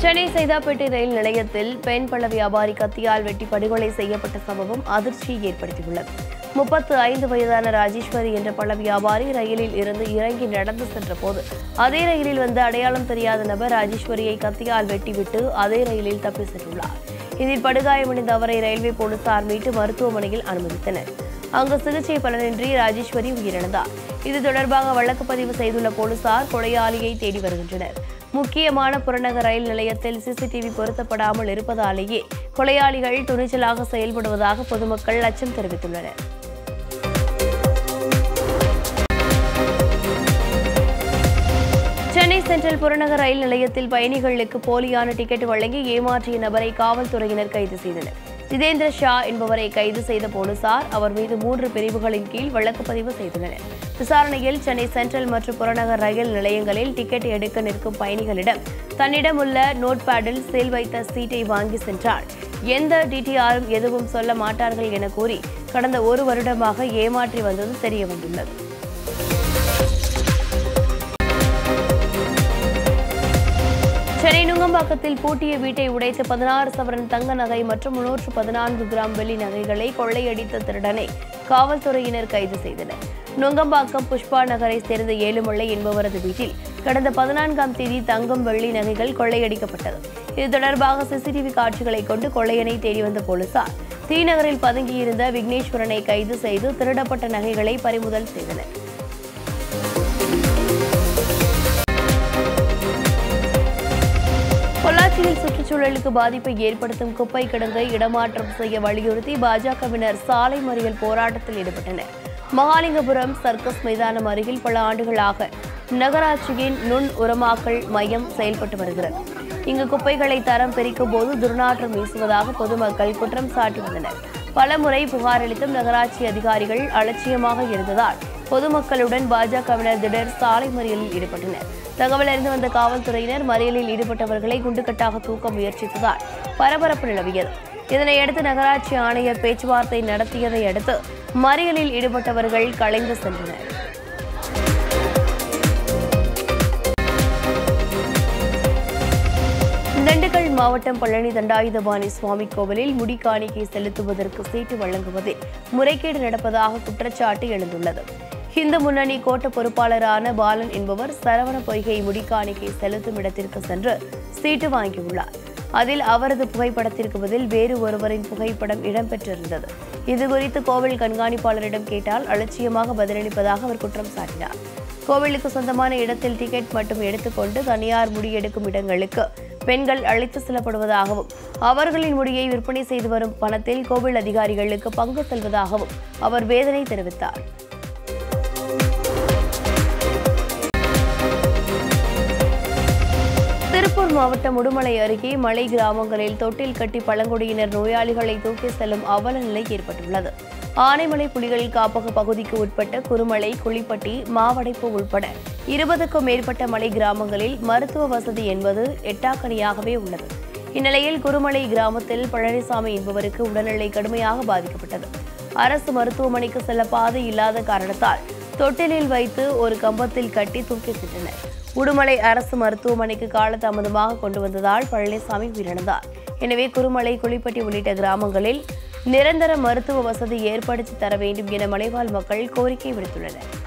சென்னை சைதாப்பேட்டை ரயில் நிலையத்தில் பெண் பழ வியாபாரி கத்தியால் வெட்டி படுகொலை செய்யப்பட்ட சம்பவம் அதிர்ச்சியை ஏற்படுத்தியுள்ளது முப்பத்து ஐந்து வயதான ராஜேஸ்வரி என்ற பழ வியாபாரி ரயிலில் இருந்து இறங்கி நடந்து சென்றபோது அதே ரயிலில் வந்த அடையாளம் தெரியாத நபர் ராஜேஸ்வரியை கத்தியால் வெட்டிவிட்டு அதே ரயிலில் தப்பி சென்றுள்ளார் இதில் படுகாயமடைந்த அவரை ரயில்வே போலீசார் மீட்டு மருத்துவமனையில் அனுமதித்தனர் அங்கு சிகிச்சை பலனின்றி ராஜேஸ்வரி உயிரிழந்தார் இது தொடர்பாக வழக்கு பதிவு செய்துள்ள போலீசார் கொலையாளியை தேடி வருகின்றனர் முக்கியமான புறநகர் ரயில் நிலையத்தில் சிசிடிவி பொருத்தப்படாமல் இருப்பதாலேயே கொலையாளிகள் துணிச்சலாக செயல்படுவதாக பொதுமக்கள் அச்சம் தெரிவித்துள்ளனர் சென்னை சென்ட்ரல் புறநகர் ரயில் நிலையத்தில் பயணிகளுக்கு போலியான டிக்கெட் வழங்கி ஏமாற்றிய நபரை காவல்துறையினர் கைது செய்தனர் ஜிதேந்திர ஷா என்பவரை கைது செய்த போலீசார் அவர் மீது மூன்று பிரிவுகளின் கீழ் வழக்கு பதிவு செய்துள்ளனர் விசாரணையில் சென்னை சென்ட்ரல் மற்றும் புறநகர் ரயில் நிலையங்களில் டிக்கெட் எடுக்க நிற்கும் பயணிகளிடம் தன்னிடம் உள்ள நோட்பேடில் சீல் வைத்த சீட்டை வாங்கி சென்றால் எந்த டிடிஆரும் எதுவும் சொல்ல மாட்டார்கள் என கூறி கடந்த ஒரு வருடமாக ஏமாற்றி வந்தது தெரியவந்துள்ளது சென்னை நுங்கம்பாக்கத்தில் பூட்டிய வீட்டை உடைத்து பதினாறு சவரன் தங்க நகை மற்றும் முன்னூற்று பதினான்கு கிராம் வெள்ளி நகைகளை கொள்ளையடித்த திருடனை காவல்துறையினர் கைது செய்தனர் நுங்கம்பாக்கம் புஷ்பா நகரை சேர்ந்த ஏழுமலை என்பவரது வீட்டில் கடந்த பதினான்காம் தேதி தங்கம் வெள்ளி நகைகள் கொள்ளையடிக்கப்பட்டது இது தொடர்பாக சிசிடிவி காட்சிகளை கொண்டு கொள்ளையனை தேடி வந்த போலீசார் தீநகரில் பதுங்கியிருந்த விக்னேஸ்வரனை கைது செய்து திருடப்பட்ட நகைகளை பறிமுதல் செய்தனர் பொள்ளாச்சியில் சுற்றுச்சூழலுக்கு பாதிப்பை ஏற்படுத்தும் குப்பை கிடங்கை இடமாற்றம் செய்ய வலியுறுத்தி பாஜகவினர் சாலை மறியல் போராட்டத்தில் ஈடுபட்டனர் மகாலிங்கபுரம் சர்க்கஸ் மைதானம் அருகில் பல ஆண்டுகளாக நகராட்சியின் நுண் உரமாக்கல் மையம் செயல்பட்டு வருகிறது இங்கு குப்பைகளை தரம் பிரிக்கும் போது துர்நாற்றம் வீசுவதாக பொதுமக்கள் குற்றம் சாட்டி வந்தனர் பலமுறை புகார் அளித்தும் நகராட்சி அதிகாரிகள் அலட்சியமாக இருந்ததால் பொதுமக்களுடன் பாஜகவினர் திடீர் சாலை மறியலில் ஈடுபட்டனர் தகவல் அறிந்து வந்த காவல்துறையினர் மறியலில் ஈடுபட்டவர்களை குண்டுக்கட்டாக தூக்க முயற்சித்ததால் பரபரப்பு நிலவியது இதனையடுத்து நகராட்சி ஆணையர் பேச்சுவார்த்தை நடத்தியதை அடுத்து மறியலில் ஈடுபட்டவர்கள் கலைந்து சென்றனர் திண்டுக்கல் மாவட்டம் பழனி தண்டாயுதபாணி சுவாமி கோவிலில் முடி காணிக்கை செலுத்துவதற்கு சீட்டு வழங்குவதில் முறைகேடு நடப்பதாக குற்றச்சாட்டு எழுந்துள்ளது இந்து முன்னணி கோட்ட பொறுப்பாளரான பாலன் என்பவர் சரவண பொய்கை முடிக்காணிக்கை செலுத்தும் இடத்திற்கு சென்று சீட்டு வாங்கியுள்ளார் அதில் அவரது புகைப்படத்திற்கு பதில் வேறு ஒருவரின் புகைப்படம் இடம்பெற்றிருந்தது இதுகுறித்து கோவில் கண்காணிப்பாளரிடம் கேட்டால் அலட்சியமாக பதிலளிப்பதாக அவர் குற்றம் சாட்டினார் கோவிலுக்கு சொந்தமான இடத்தில் டிக்கெட் மட்டும் எடுத்துக்கொண்டு தனியார் முடி எடுக்கும் இடங்களுக்கு பெண்கள் அழைத்து செல்லப்படுவதாகவும் அவர்களின் முடியை விற்பனை செய்து வரும் பணத்தில் கோவில் அதிகாரிகளுக்கு பங்கு செல்வதாகவும் அவர் வேதனை தெரிவித்தார் திருப்பூர் மாவட்டம் உடுமலை அருகே மலை கிராமங்களில் தொட்டில் கட்டி பழங்குடியினர் நோயாளிகளை தூக்கி செல்லும் அவல நிலை ஏற்பட்டுள்ளது ஆனைமலை புலிகள் காப்பக பகுதிக்கு உட்பட்ட குருமலை குளிப்பட்டி மாவடைப்பு உள்பட இருபதுக்கும் மேற்பட்ட மலை கிராமங்களில் மருத்துவ வசதி என்பது எட்டாக்கணியாகவே உள்ளது இந்நிலையில் குருமலை கிராமத்தில் பழனிசாமி என்பவருக்கு உடல்நிலை கடுமையாக பாதிக்கப்பட்டது அரசு மருத்துவமனைக்கு செல்ல பாதை இல்லாத காரணத்தால் தொட்டிலில் வைத்து ஒரு கம்பத்தில் கட்டி தூக்கி சென்றனர் உடுமலை அரசு மருத்துவமனைக்கு காலதாமதமாக கொண்டு வந்ததால் பழனிசாமி உயிரிழந்தார் எனவே குருமலை குளிப்பட்டி உள்ளிட்ட கிராமங்களில் நிரந்தர மருத்துவ வசதி ஏற்படுத்தி தர வேண்டும் என மலைவாழ் மக்கள் கோரிக்கை விடுத்துள்ளனர்